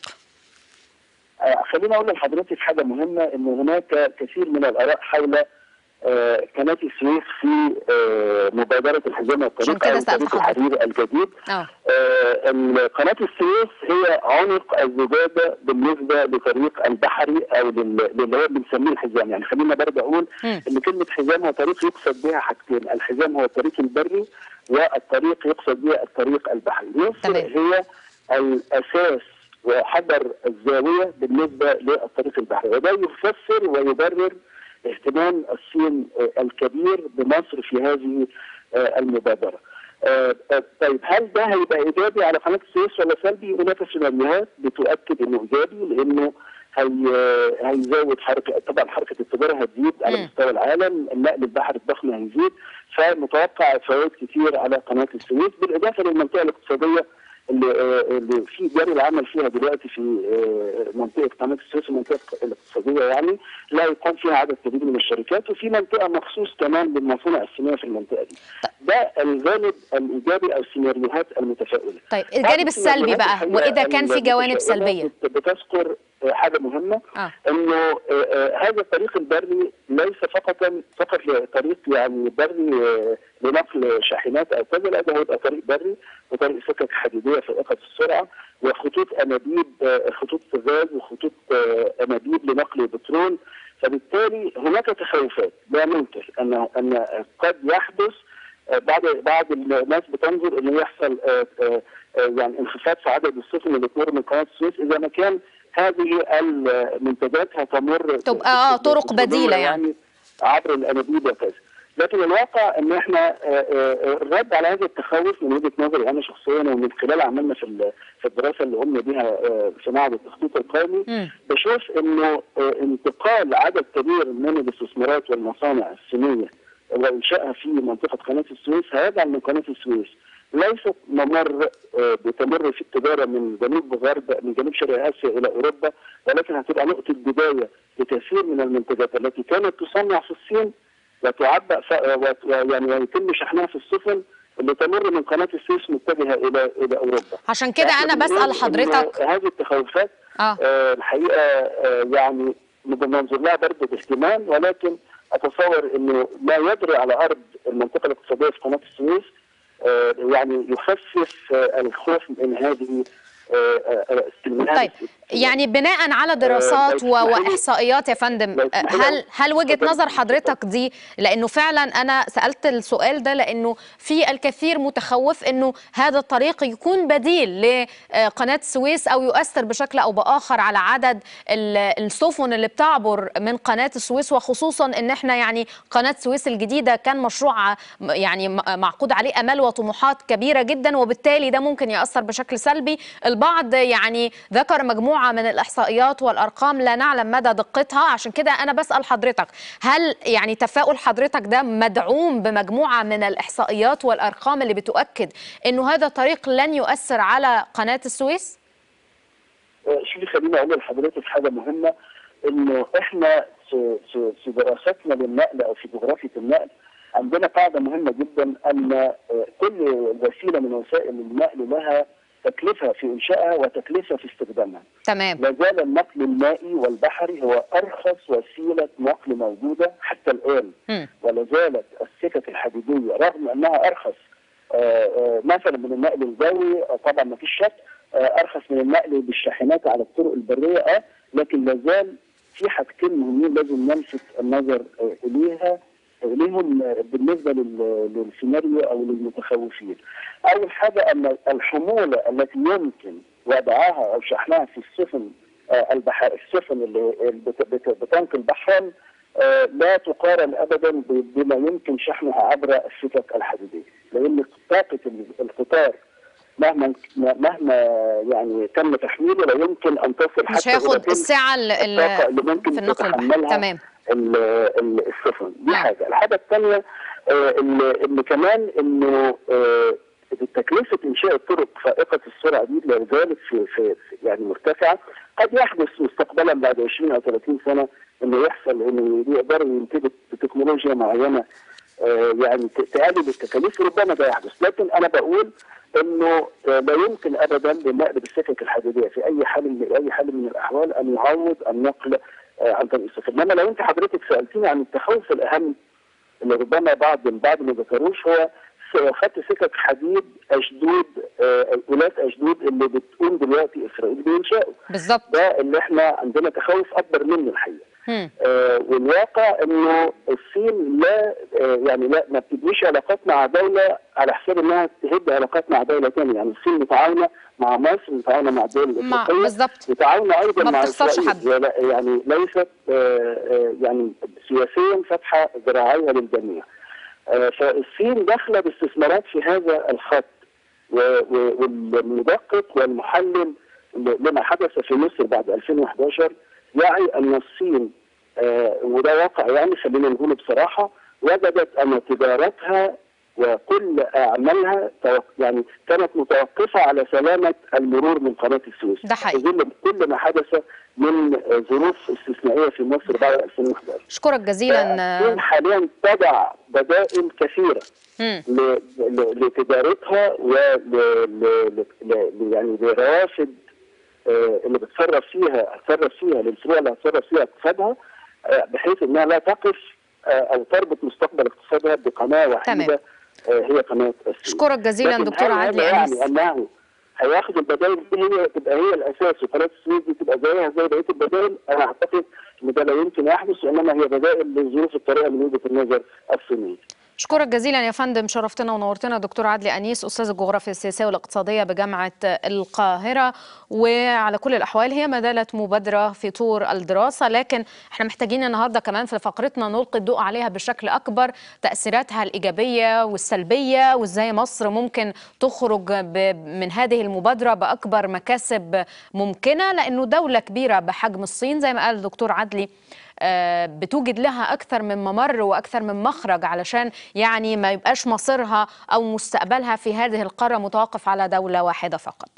آه، خليني اقول لحضرتك حاجه مهمه ان هناك كثير من الاراء حول آه، قناه السويس في آه، مبادره الحزام عشان والطريق كده او سألت طريق حضرتك. الحرير الجديد اه آه، ال- قناه السويس هي عنق الزجاجه بالنسبه لطريق البحري او لل- للي هو بنسميه الحزام يعني خلينا برضه اقول مم. ان كلمه حزام هو طريق يقصد بها حاجتين الحزام هو الطريق البري والطريق يقصد بها الطريق البحري مصر تمام. هي الاساس وحجر الزاويه بالنسبه للطريق البحري وده يفسر ويبرر اهتمام الصين آه، الكبير بمصر في هذه آه، المبادره. آه، آه، طيب هل ده هيبقى ايجابي على قناه السويس ولا سلبي؟ هناك سيناريوهات بتؤكد انه ايجابي لانه هي هيزود حركه طبعا حركه التجاره هتزيد على مم. مستوى العالم، النقل البحري الضخم هيزيد، فمتوقع فوائد كتير على قناه السويس بالاضافه للمنطقه الاقتصاديه اللي آه، اللي في جاري العمل فيها دلوقتي في آه، منطقه قناه السويس المنطقه الاقتصاديه يعني لا يقام فيها عدد كبير من الشركات وفي منطقه مخصوص كمان للمصانع الصينيه في المنطقه دي. ده الجانب الايجابي او السيناريوهات المتفائله. طيب الجانب السلبي بقى واذا كان في جوانب سلبيه بت- بتذكر آه، حاجه مهمه اه انه آه، آه، هذا الطريق البري ليس فقط فقط طريق يعني بري آه، لنقل شاحنات او كذا لا ده هيبقى طريق بري وطريق سكك حديديه فائقه السرعه وخطوط انابيب آه، خطوط غاز وخطوط آه، انابيب لنقل البترول فبالتالي هناك تخوفات لا ننكر ان ان قد يحدث آه، بعض بعض الناس بتنظر انه يحصل آه، آه، آه، يعني انخفاض في عدد السفن اللي تمر من قناه السويس اذا ما كان هذه المنتجات هتمر تبقى اه طرق بديله يعني يعني عبر الانابيب وكذا لكن الواقع ان احنا آه، آه، الرد على هذا التخوف من وجهه نظري انا شخصيا ومن خلال عملنا في ال- في الدراسه اللي قمنا بها آه، في معهد التخطيط القومي مم. بشوف انه آه، انتقال عدد كبير من الاستثمارات والمصانع الصينيه وانشائها في منطقه قناه السويس هيجعل من قناه السويس ليست ممر آه، بتمر في التجاره من جنوب وغرب من جنوب شرق اسيا الى اوروبا ولكن هتبقى نقطه بدايه لكثير من المنتجات التي كانت تصنع في الصين وتعبأ ف... وت- يعني ويتم شحنها في السفن اللي تمر من قناه السويس متجهه الى الى اوروبا. عشان كده فإحنا انا بنقول بسال حضرتك إنه هذه التخوفات اه آه، الحقيقه آه، يعني بننظر لها برضه باهتمام ولكن اتصور انه ما يجري على ارض المنطقه الاقتصاديه في قناه السويس آه، يعني يخفف آه، الخوف من هذه آه، آه، آه، السيناريوهات. طيب يعني بناء على دراسات لو و- تسمحي لي- واحصائيات يا فندم لو تسمحي لي هل هل وجهه اتفضل. نظر حضرتك دي لانه فعلا انا سالت السؤال ده لانه في الكثير متخوف انه هذا الطريق يكون بديل لقناه السويس او يؤثر بشكل او باخر على عدد ال- السفن اللي بتعبر من قناه السويس وخصوصا ان احنا يعني قناه السويس الجديده كان مشروع م- يعني م- معقود عليه امال وطموحات كبيره جدا وبالتالي ده ممكن ياثر بشكل سلبي البعض يعني ذكر مجموعه من الاحصائيات والارقام لا نعلم مدى دقتها عشان كده انا بسال حضرتك هل يعني تفاؤل حضرتك ده مدعوم بمجموعه من الاحصائيات والارقام اللي بتؤكد انه هذا الطريق لن يؤثر على قناه السويس آه، شوفي خليني اقول لحضرتك حاجه مهمه انه احنا في في في دراستنا للنقل او في جغرافيه النقل عندنا قاعده مهمه جدا ان آه، كل وسيله من وسائل النقل لها تكلفه في انشائها وتكلفه في استخدامها. تمام لا زال النقل المائي والبحري هو ارخص وسيله نقل موجوده حتى الان مم. ولا زالت السكك الحديديه رغم انها ارخص آه، آه، مثلا من النقل الجوي آه، طبعا ما فيش شك آه، ارخص من النقل بالشاحنات على الطرق البريه اه لكن لا زال في حاجتين مهمين لازم نلفت النظر آه، اليها اليهم آه، بالنسبه لل- للسيناريو او للمتخوفين. اول حاجه ان الحموله التي يمكن وضعها او شحنها في السفن آه، البحر السفن اللي اللي بت- بت- بتنقل بحرا آه، لا تقارن ابدا ب- بما يمكن شحنها عبر السكك الحديديه لان طاقه ال- القطار مهما مهما يعني تم تحميله لا يمكن ان تصل مش حتى هياخد إلى تلك الساعة ال- ال- الطاقه اللي ممكن في النقل البحري تتحملها تمام ال- ال- السفن دي نعم. حاجه الحاجه الثانيه اللي اللي كمان انه آه، تكلفه انشاء الطرق فائقه السرعه دي لا زالت في, في في- يعني مرتفعه قد يحدث مستقبلا بعد 20 او 30 سنه انه يحصل انه يقدروا ينتجوا بتكنولوجيا معينه آه، يعني ت- تقلل التكاليف ربما ده يحدث لكن انا بقول انه آه، لا يمكن ابدا للنقل بالسكك الحديديه في اي حال من اي حال من الاحوال ان يعوض النقل آه، عن طريق السفن انما لو انت حضرتك سالتني عن التخوف الاهم اللي ربما بعض البعض ما ذكروش هو س- خط سكك حديد اشدود آه، ولاة اشدود اللي بتقوم دلوقتي اسرائيل بانشائه بالظبط ده اللي احنا عندنا تخوف اكبر منه الحقيقه مم. آه، والواقع انه الصين لا آه، يعني لا ما بتبنيش علاقات مع دوله على حساب انها تهد علاقات مع دوله ثانيه يعني الصين متعاونه مع مصر متعاونه مع الدول مع الافريقيه بالظبط متعاونه ايضا ما مع بتخسرش إسرائيل. حد. ولا- يعني ليست آه، آه، يعني سياسيا فاتحه ذراعيها للجميع آه، فالصين داخله باستثمارات في هذا الخط و- و- والمدقق والمحلل ل- لما حدث في مصر بعد 2011 يعي ان الصين آه، وده واقع يعني خلينا نقول بصراحه وجدت ان تجارتها وكل اعمالها توق- يعني كانت متوقفه على سلامه المرور من قناه السويس ده حقيقي. في ظل كل ما حدث من آه، ظروف استثنائيه في مصر بعد 2011 أشكرك جزيلا الصين حاليا تضع بدائل كثيره مم. ل- ل- لتجارتها و ل- ل- ل- يعني لروافد آه، اللي بتصرف فيها هتصرف فيها للفروع اللي هتصرف فيها اقتصادها آه، بحيث انها لا تقف آه، او تربط مستقبل اقتصادها بقناه وحيده آه، هي قناه السويس. أشكرك جزيلا لكن دكتور هل هذا عدلي أنيس يعني انه هياخد البدائل دي هي تبقى هي الاساس وقناه السويس دي تبقى زيها زي بقيه البدائل انا اعتقد ان ده لا يمكن يحدث وانما هي بدائل لظروف الطريقه من وجهه النظر الصينيه. أشكرك جزيلا يا فندم شرفتنا ونورتنا دكتور عدلي أنيس أستاذ الجغرافيا السياسية والاقتصادية بجامعة القاهرة وعلى كل الأحوال هي ما زالت مبادرة في طور الدراسة لكن احنا محتاجين النهاردة كمان في فقرتنا نلقي الضوء عليها بشكل أكبر تأثيراتها الإيجابية والسلبية وإزاي مصر ممكن تخرج ب- من هذه المبادرة بأكبر مكاسب ممكنة لأنه دولة كبيرة بحجم الصين زي ما قال الدكتور عدلي آه، بتوجد لها أكثر من ممر وأكثر من مخرج علشان يعني ما يبقاش مصيرها أو مستقبلها في هذه القارة متوقف على دولة واحدة فقط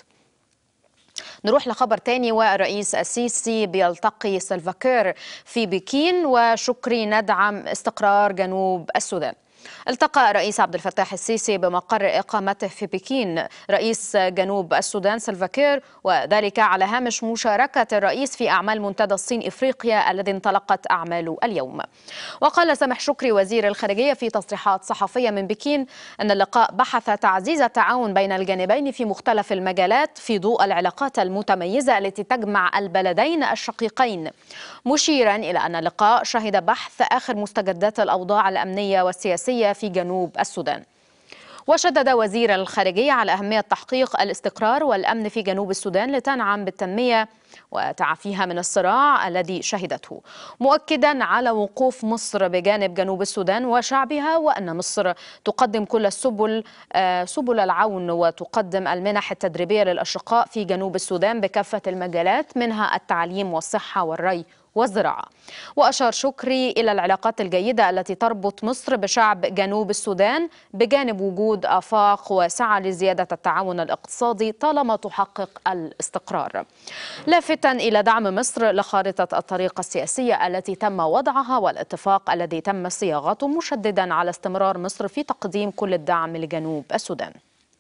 نروح لخبر تاني والرئيس السيسي بيلتقي سلفاكير في بكين وشكري ندعم استقرار جنوب السودان التقى الرئيس عبد الفتاح السيسي بمقر اقامته في بكين رئيس جنوب السودان سلفاكير وذلك على هامش مشاركه الرئيس في اعمال منتدى الصين افريقيا الذي انطلقت اعماله اليوم. وقال سامح شكري وزير الخارجيه في تصريحات صحفيه من بكين ان اللقاء بحث تعزيز التعاون بين الجانبين في مختلف المجالات في ضوء العلاقات المتميزه التي تجمع البلدين الشقيقين مشيرا الى ان اللقاء شهد بحث اخر مستجدات الاوضاع الامنيه والسياسيه في جنوب السودان. وشدد وزير الخارجية على أهمية تحقيق الاستقرار والأمن في جنوب السودان لتنعم بالتنمية وتعافيها من الصراع الذي شهدته مؤكدا على وقوف مصر بجانب جنوب السودان وشعبها وأن مصر تقدم كل السبل آه، سبل العون وتقدم المنح التدريبية للأشقاء في جنوب السودان بكافة المجالات منها التعليم والصحة والري والزراعة وأشار شكري إلى العلاقات الجيدة التي تربط مصر بشعب جنوب السودان بجانب وجود آفاق واسعة لزيادة التعاون الاقتصادي طالما تحقق الاستقرار لافتا إلى دعم مصر لخارطة الطريق السياسية التي تم وضعها والاتفاق الذي تم صياغته مشددا على استمرار مصر في تقديم كل الدعم لجنوب السودان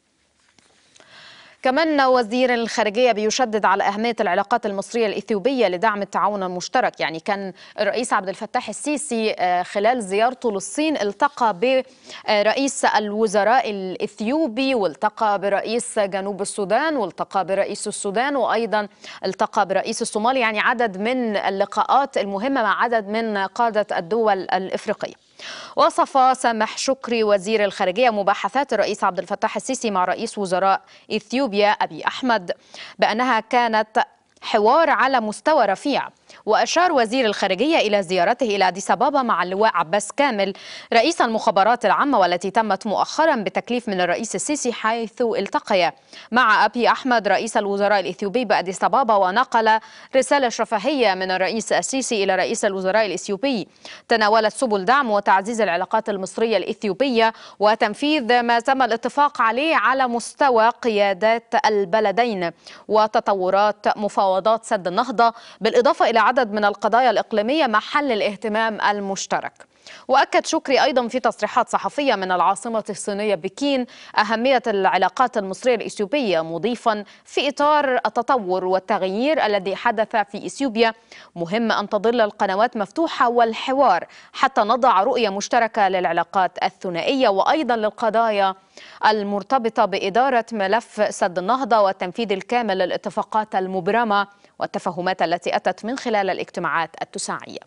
كمان وزير الخارجية بيشدد على أهمية العلاقات المصرية الإثيوبية لدعم التعاون المشترك يعني كان الرئيس عبد الفتاح السيسي خلال زيارته للصين التقى برئيس الوزراء الإثيوبي والتقى برئيس جنوب السودان والتقى برئيس السودان وأيضا التقى برئيس الصومال يعني عدد من اللقاءات المهمة مع عدد من قادة الدول الإفريقية وصف سامح شكري وزير الخارجية مباحثات الرئيس عبد الفتاح السيسي مع رئيس وزراء إثيوبيا أبي أحمد بأنها كانت حوار على مستوى رفيع وأشار وزير الخارجية إلى زيارته إلى أديس أبابا مع اللواء عباس كامل رئيس المخابرات العامة والتي تمت مؤخرا بتكليف من الرئيس السيسي حيث التقيا مع أبي أحمد رئيس الوزراء الإثيوبي بأديس أبابا ونقل رسالة شفهية من الرئيس السيسي إلى رئيس الوزراء الإثيوبي تناولت سبل دعم وتعزيز العلاقات المصرية الإثيوبية وتنفيذ ما تم الاتفاق عليه على مستوى قيادات البلدين وتطورات مفاوضات سد النهضة بالإضافة إلى عدد من القضايا الإقليمية محل الاهتمام المشترك وأكد شكري أيضا في تصريحات صحفية من العاصمة الصينية بكين أهمية العلاقات المصرية الإثيوبية مضيفا في إطار التطور والتغيير الذي حدث في إثيوبيا مهم أن تظل القنوات مفتوحة والحوار حتى نضع رؤية مشتركة للعلاقات الثنائية وأيضا للقضايا المرتبطة بإدارة ملف سد النهضة والتنفيذ الكامل للاتفاقات المبرمة والتفاهمات التي أتت من خلال الاجتماعات التساعية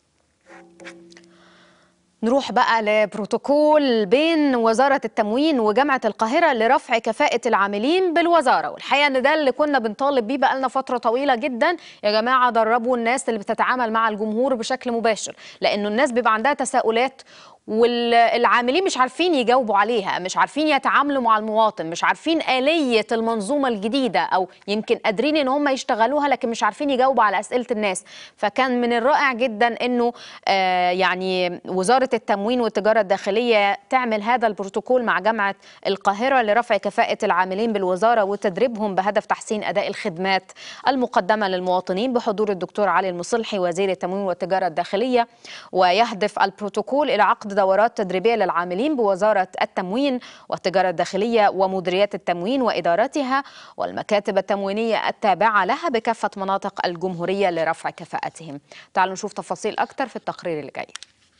نروح بقى لبروتوكول بين وزارة التموين وجامعة القاهرة لرفع كفاءة العاملين بالوزارة والحقيقة ان ده اللي كنا بنطالب بيه بقالنا فترة طويلة جدا يا جماعة دربوا الناس اللي بتتعامل مع الجمهور بشكل مباشر لأنه الناس بيبقى عندها تساؤلات والعاملين مش عارفين يجاوبوا عليها مش عارفين يتعاملوا مع المواطن مش عارفين آلية المنظومة الجديدة أو يمكن قادرين إن هم يشتغلوها لكن مش عارفين يجاوبوا على أسئلة الناس فكان من الرائع جدا إنه آه يعني وزارة التموين والتجارة الداخلية تعمل هذا البروتوكول مع جامعة القاهرة لرفع كفاءة العاملين بالوزارة وتدريبهم بهدف تحسين أداء الخدمات المقدمة للمواطنين بحضور الدكتور علي المصلحي وزير التموين والتجارة الداخلية ويهدف البروتوكول إلى عقد دورات تدريبية للعاملين بوزارة التموين والتجارة الداخلية ومديريات التموين وإدارتها والمكاتب التموينية التابعة لها بكافة مناطق الجمهورية لرفع كفاءتهم تعالوا نشوف تفاصيل أكثر في التقرير اللي جاي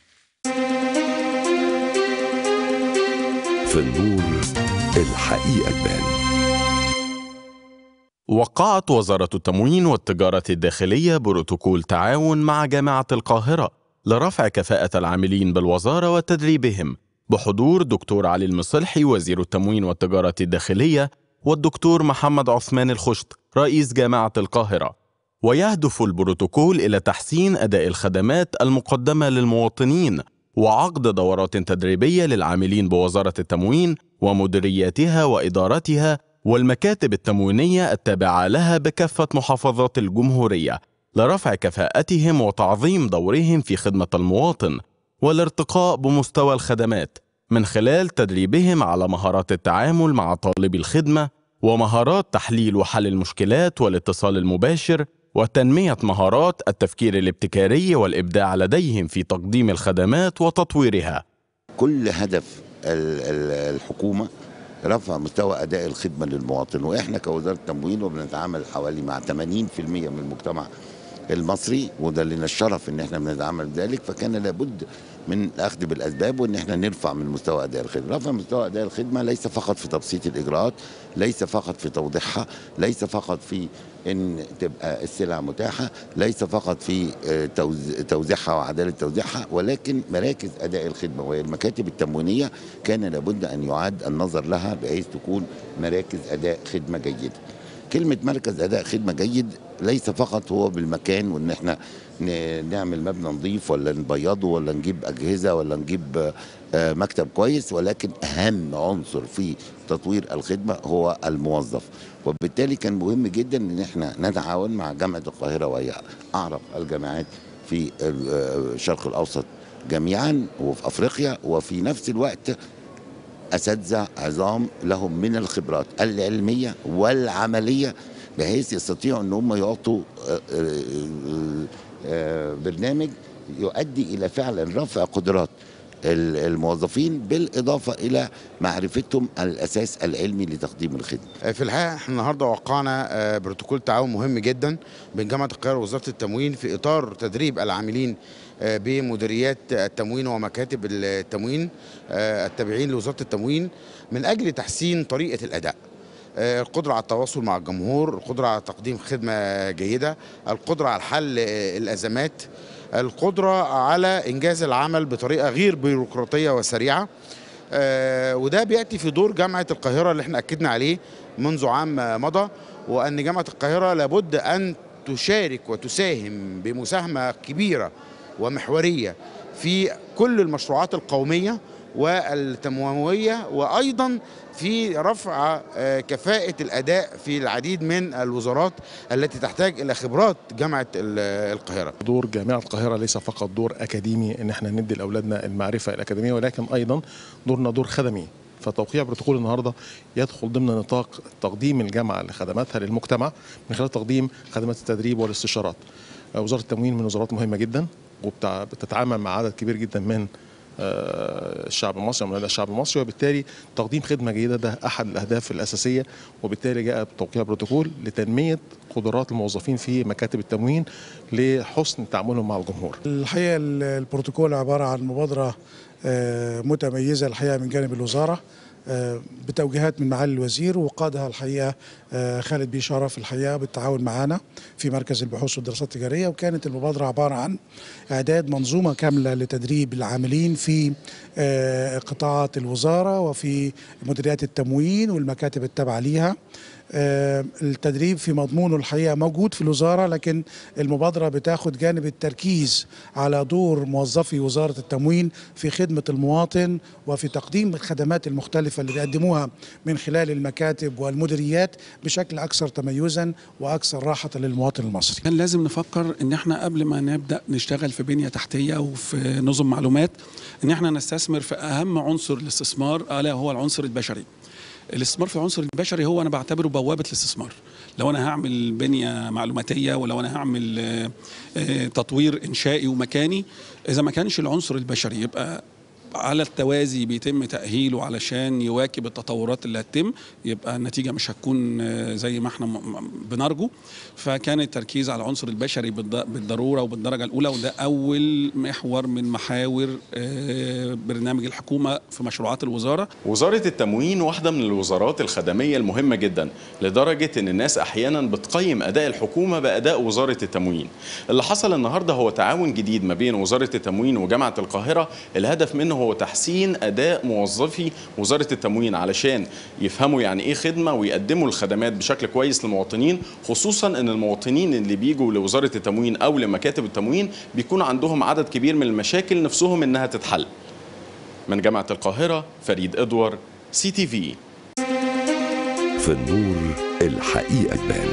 في النور الحقيقة تبان وقعت وزارة التموين والتجارة الداخلية بروتوكول تعاون مع جامعة القاهرة لرفع كفاءة العاملين بالوزارة وتدريبهم بحضور دكتور علي المصلحي وزير التموين والتجارة الداخلية والدكتور محمد عثمان الخشت رئيس جامعة القاهرة ويهدف البروتوكول إلى تحسين أداء الخدمات المقدمة للمواطنين وعقد دورات تدريبية للعاملين بوزارة التموين ومديرياتها وإدارتها والمكاتب التموينية التابعة لها بكافة محافظات الجمهورية لرفع كفاءتهم وتعظيم دورهم في خدمة المواطن والارتقاء بمستوى الخدمات من خلال تدريبهم على مهارات التعامل مع طالبي الخدمة ومهارات تحليل وحل المشكلات والاتصال المباشر وتنمية مهارات التفكير الابتكاري والإبداع لديهم في تقديم الخدمات وتطويرها. كل هدف الحكومة رفع مستوى اداء الخدمه للمواطن واحنا كوزاره تموين وبنتعامل حوالي مع 80% من المجتمع المصري وده لنا الشرف ان احنا بنتعامل بذلك فكان لابد من الاخذ بالاسباب وان احنا نرفع من مستوى اداء الخدمه، رفع مستوى اداء الخدمه ليس فقط في تبسيط الاجراءات، ليس فقط في توضيحها، ليس فقط في ان تبقى السلع متاحه، ليس فقط في توزيعها وعداله توزيعها، ولكن مراكز اداء الخدمه وهي المكاتب التموينيه كان لابد ان يعاد النظر لها بحيث تكون مراكز اداء خدمه جيده. كلمه مركز اداء خدمه جيد ليس فقط هو بالمكان وان احنا ن- نعمل مبنى نظيف ولا نبيضه ولا نجيب اجهزه ولا نجيب آه، مكتب كويس ولكن اهم عنصر في تطوير الخدمه هو الموظف وبالتالي كان مهم جدا ان احنا نتعاون مع جامعه القاهره وهي اعرق الجامعات في ال- آه، الشرق الاوسط جميعا وفي افريقيا وفي نفس الوقت اساتذه عظام لهم من الخبرات العلميه والعمليه بحيث يستطيعوا ان هم يعطوا آه، آه، آه، برنامج يؤدي الى فعلا رفع قدرات ال- الموظفين بالاضافه الى معرفتهم الاساس العلمي لتقديم الخدمه. في الحقيقه احنا النهارده وقعنا آه، بروتوكول تعاون مهم جدا بين جامعه القاهره ووزاره التموين في اطار تدريب العاملين آه، بمديريات التموين ومكاتب التموين آه، التابعين لوزاره التموين من اجل تحسين طريقه الاداء. آه، القدرة على التواصل مع الجمهور القدرة على تقديم خدمة جيدة القدرة على حل آه، الأزمات القدرة على إنجاز العمل بطريقة غير بيروقراطية وسريعة آه، وده بيأتي في دور جامعة القاهرة اللي احنا أكدنا عليه منذ عام مضى وأن جامعة القاهرة لابد أن تشارك وتساهم بمساهمة كبيرة ومحورية في كل المشروعات القومية والتنموية وأيضا في رفع آه، كفاءة الأداء في العديد من الوزارات التي تحتاج إلى خبرات جامعة ال- القاهرة دور جامعة القاهرة ليس فقط دور أكاديمي إن احنا ندي لأولادنا المعرفة الأكاديمية ولكن أيضا دورنا دور خدمي فتوقيع بروتوكول النهارده يدخل ضمن نطاق تقديم الجامعه لخدماتها للمجتمع من خلال تقديم خدمات التدريب والاستشارات. آه، وزاره التموين من الوزارات مهمه جدا وبتتعامل مع عدد كبير جدا من آه، الشعب المصري ومن الشعب المصري وبالتالي تقديم خدمه جيده ده احد الاهداف الاساسيه وبالتالي جاء بتوقيع بروتوكول لتنميه قدرات الموظفين في مكاتب التموين لحسن تعاملهم مع الجمهور. الحقيقه ال- البروتوكول عباره عن مبادره آه، متميزه الحقيقه من جانب الوزاره آه، بتوجيهات من معالي الوزير وقادها الحقيقه آه، خالد بيه شرف الحقيقه بالتعاون معنا في مركز البحوث والدراسات التجاريه وكانت المبادره عباره عن اعداد منظومه كامله لتدريب العاملين في آه، قطاعات الوزاره وفي مديريات التموين والمكاتب التابعه ليها آه، التدريب في مضمونه الحقيقه موجود في الوزاره لكن المبادره بتاخد جانب التركيز على دور موظفي وزاره التموين في خدمه المواطن وفي تقديم الخدمات المختلفه اللي بيقدموها من خلال المكاتب والمديريات بشكل اكثر تميزا واكثر راحه للمواطن المصري. كان لازم نفكر ان احنا قبل ما نبدا نشتغل في بنيه تحتيه وفي نظم معلومات ان احنا نستثمر في اهم عنصر الاستثمار الا هو العنصر البشري الاستثمار في العنصر البشري هو انا بعتبره بوابه الاستثمار لو انا هعمل بنيه معلوماتيه ولو انا هعمل آه، آه، تطوير انشائي ومكاني اذا ما كانش العنصر البشري يبقى على التوازي بيتم تأهيله علشان يواكب التطورات اللي هتتم يبقى النتيجة مش هتكون آه، زي ما احنا م- م- بنرجو فكان التركيز على العنصر البشري بالض- بالضرورة وبالدرجة الأولى وده أول محور من محاور آه، برنامج الحكومة في مشروعات الوزارة وزارة التموين واحدة من الوزارات الخدمية المهمة جدا لدرجة ان الناس احيانا بتقيم اداء الحكومة باداء وزارة التموين اللي حصل النهاردة هو تعاون جديد ما بين وزارة التموين وجامعة القاهرة الهدف منه هو تحسين اداء موظفي وزارة التموين علشان يفهموا يعني ايه خدمة ويقدموا الخدمات بشكل كويس للمواطنين خصوصا ان المواطنين اللي بيجوا لوزارة التموين او لمكاتب التموين بيكون عندهم عدد كبير من المشاكل نفسهم انها تتحل من جامعة القاهرة فريد إدوار سي تي في في النور الحقيقة تبان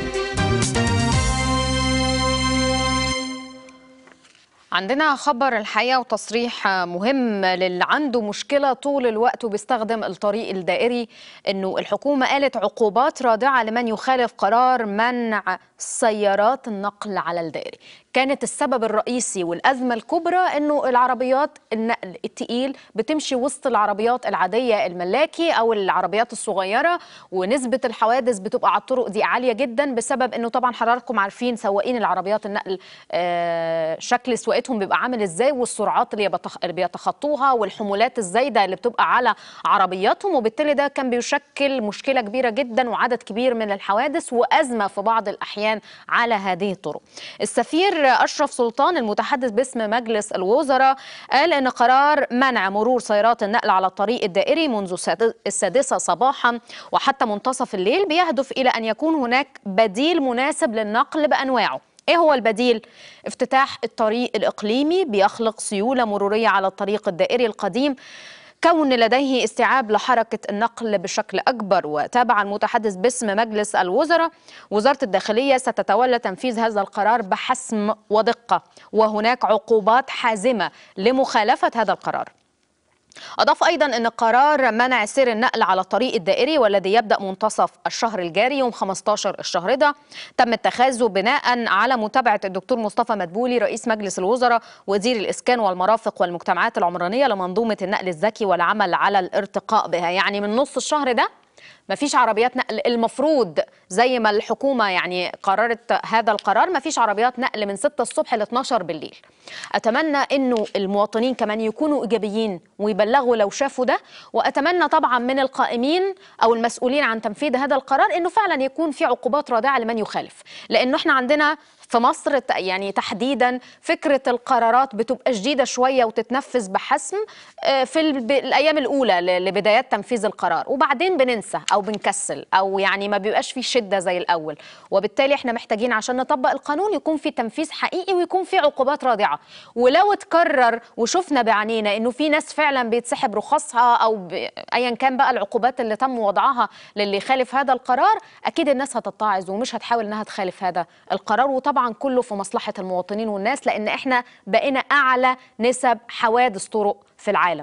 عندنا خبر الحقيقة وتصريح مهم للي عنده مشكلة طول الوقت وبيستخدم الطريق الدائري انه الحكومة قالت عقوبات رادعة لمن يخالف قرار منع سيارات النقل على الدائري كانت السبب الرئيسي والأزمة الكبرى انه العربيات النقل التقيل بتمشي وسط العربيات العادية الملاكي او العربيات الصغيرة ونسبة الحوادث بتبقى على الطرق دي عالية جدا بسبب انه طبعا حضراتكم عارفين سواقين العربيات النقل آه، شكل سواقتهم بيبقى عامل ازاي والسرعات اللي بيتخ- اللي بيتخطوها والحمولات الزايدة اللي بتبقى على عربياتهم وبالتالي ده كان بيشكل مشكلة كبيرة جدا وعدد كبير من الحوادث وأزمة في بعض الأحيان الكيان على هذه الطرق السفير أشرف سلطان المتحدث باسم مجلس الوزراء قال أن قرار منع مرور سيارات النقل على الطريق الدائري منذ الساد- السادسة صباحا وحتى منتصف الليل بيهدف إلى أن يكون هناك بديل مناسب للنقل بأنواعه ايه هو البديل؟ افتتاح الطريق الاقليمي بيخلق سيوله مروريه على الطريق الدائري القديم كون لديه استيعاب لحركة النقل بشكل أكبر وتابع المتحدث باسم مجلس الوزراء وزارة الداخلية ستتولى تنفيذ هذا القرار بحسم ودقة وهناك عقوبات حازمة لمخالفة هذا القرار أضاف أيضا أن قرار منع سير النقل على الطريق الدائري والذي يبدأ منتصف الشهر الجاري يوم 15 الشهر ده تم اتخاذه بناء على متابعة الدكتور مصطفى مدبولي رئيس مجلس الوزراء وزير الإسكان والمرافق والمجتمعات العمرانية لمنظومة النقل الذكي والعمل على الارتقاء بها يعني من نص الشهر ده مفيش عربيات نقل المفروض زي ما الحكومة يعني قررت هذا القرار مفيش عربيات نقل من 6 الصبح ل 12 بالليل أتمنى أنه المواطنين كمان يكونوا إيجابيين ويبلغوا لو شافوا ده وأتمنى طبعا من القائمين أو المسؤولين عن تنفيذ هذا القرار أنه فعلا يكون في عقوبات رادعة لمن يخالف لأنه احنا عندنا في مصر ت- يعني تحديدا فكرة القرارات بتبقى شديدة شوية وتتنفذ بحسم آه، في الب- الأيام الأولى ل- لبدايات تنفيذ القرار وبعدين بننسى أو بنكسل أو يعني ما بيبقاش في شدة زي الأول وبالتالي احنا محتاجين عشان نطبق القانون يكون في تنفيذ حقيقي ويكون في عقوبات رادعة ولو اتكرر وشفنا بعينينا انه في ناس فعلا بيتسحب رخصها او ب... ايا كان بقى العقوبات اللي تم وضعها للي يخالف هذا القرار اكيد الناس هتتعظ ومش هتحاول انها تخالف هذا القرار وطبعا كله في مصلحة المواطنين والناس لان احنا بقينا اعلى نسب حوادث طرق في العالم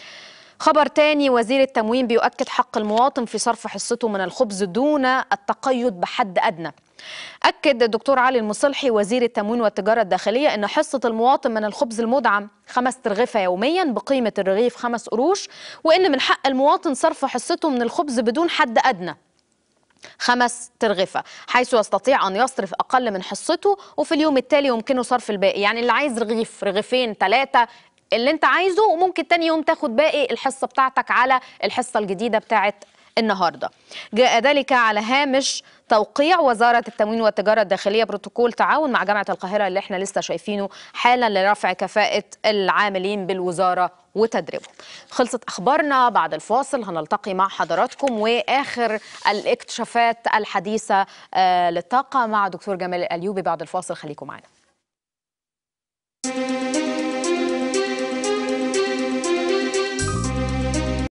خبر تاني وزير التموين بيؤكد حق المواطن في صرف حصته من الخبز دون التقيد بحد أدنى أكد الدكتور علي المصلحي وزير التموين والتجارة الداخلية أن حصة المواطن من الخبز المدعم خمس ترغيفة يوميا بقيمة الرغيف خمس قروش وأن من حق المواطن صرف حصته من الخبز بدون حد أدنى خمس ترغفة حيث يستطيع أن يصرف أقل من حصته وفي اليوم التالي يمكنه صرف الباقي يعني اللي عايز رغيف رغيفين ثلاثة اللي انت عايزه وممكن تاني يوم تاخد باقي الحصة بتاعتك على الحصة الجديدة بتاعت النهارده. جاء ذلك على هامش توقيع وزارة التموين والتجارة الداخلية بروتوكول تعاون مع جامعة القاهرة اللي احنا لسه شايفينه حالا لرفع كفاءة العاملين بالوزارة وتدريبهم. خلصت أخبارنا بعد الفاصل هنلتقي مع حضراتكم وآخر الاكتشافات الحديثة آه، للطاقة مع دكتور جمال الأيوبي بعد الفاصل خليكم معنا.